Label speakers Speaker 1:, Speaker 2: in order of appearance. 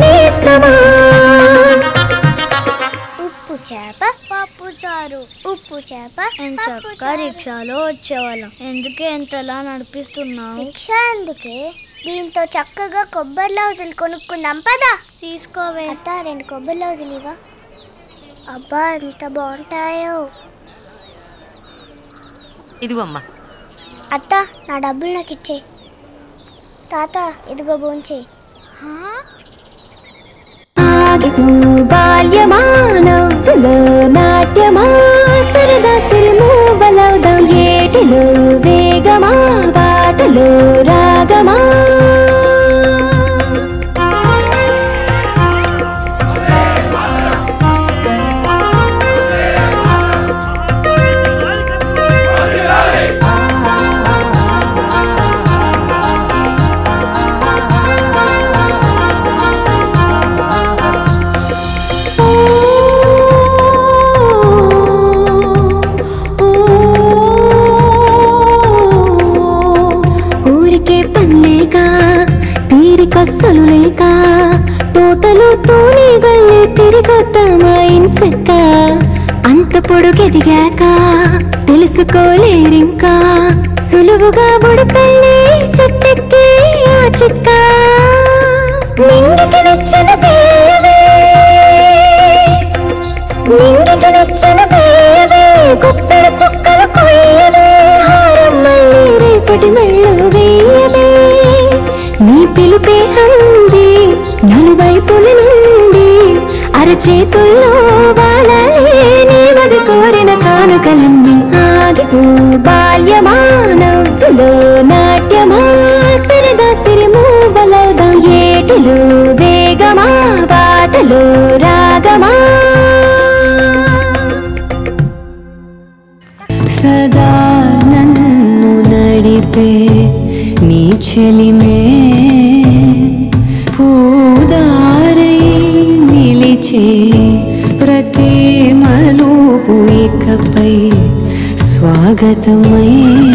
Speaker 1: నేస్తమా
Speaker 2: ఉప్పు చేప పప్పు చారు ఉప్పు చేప
Speaker 3: చక్క రిక్షాలో వచ్చేవాళ్ళం ఎందుకే ఎంతలా నడిపిస్తున్నావు
Speaker 2: రిక్ష అందుకే దీంతో చక్కగా కొబ్బరి లౌజులు కొనుక్కుందాం పదా తీసుకోవే అత్త రెండు కొబ్బరి లౌజులు ఇవా అబ్బా ఎంత బాగుంటాయో
Speaker 4: ఇదిగో అమ్మా
Speaker 2: అత్త నా డబ్బులు నాకు ఇచ్చే తాత ఇదిగో భోంచే
Speaker 1: ఆగిపో బాల్యమా నవ్వులో నాట్యమా సరదా సిరిమూ బలవుదాం ఏటిలో వేగమా పాటలో రాగమా ఊరికే పన్నేక తీరికొస్సలు లేక తోటలో తూని గల్లి తిరిగొద్దామా ఇంచక్క అంత పొడుగెదిగాక తెలుసుకోలేరింకా సులువుగా బుడతల్లి చుట్టెక్కి ఆ చిక్క నింగికి నచ్చిన వేయవే నింగికి నచ్చిన వేయవే గుప్పెడు చుక్కలు కొయ్యవే హారం మళ్ళీ రేపటి మెళ్ళు వేయవే నీ పిలుపే అంది నలువైపుల నుండి అరచేతుల్లో వాలాలే నీ మది కోరిన కానుకలన్నీ ఆగిపో బాల్యమా నవ్వులో నాట్యమా సరదా సిరిమూ బలవుదాం ఏటిలో వేగమా పాటలో రాగమా సదా నన్ను నడిపే నీ చెలిమే పూదారై నిలిచే ప్రతి మలుపు ఇకపై స్వాగతమై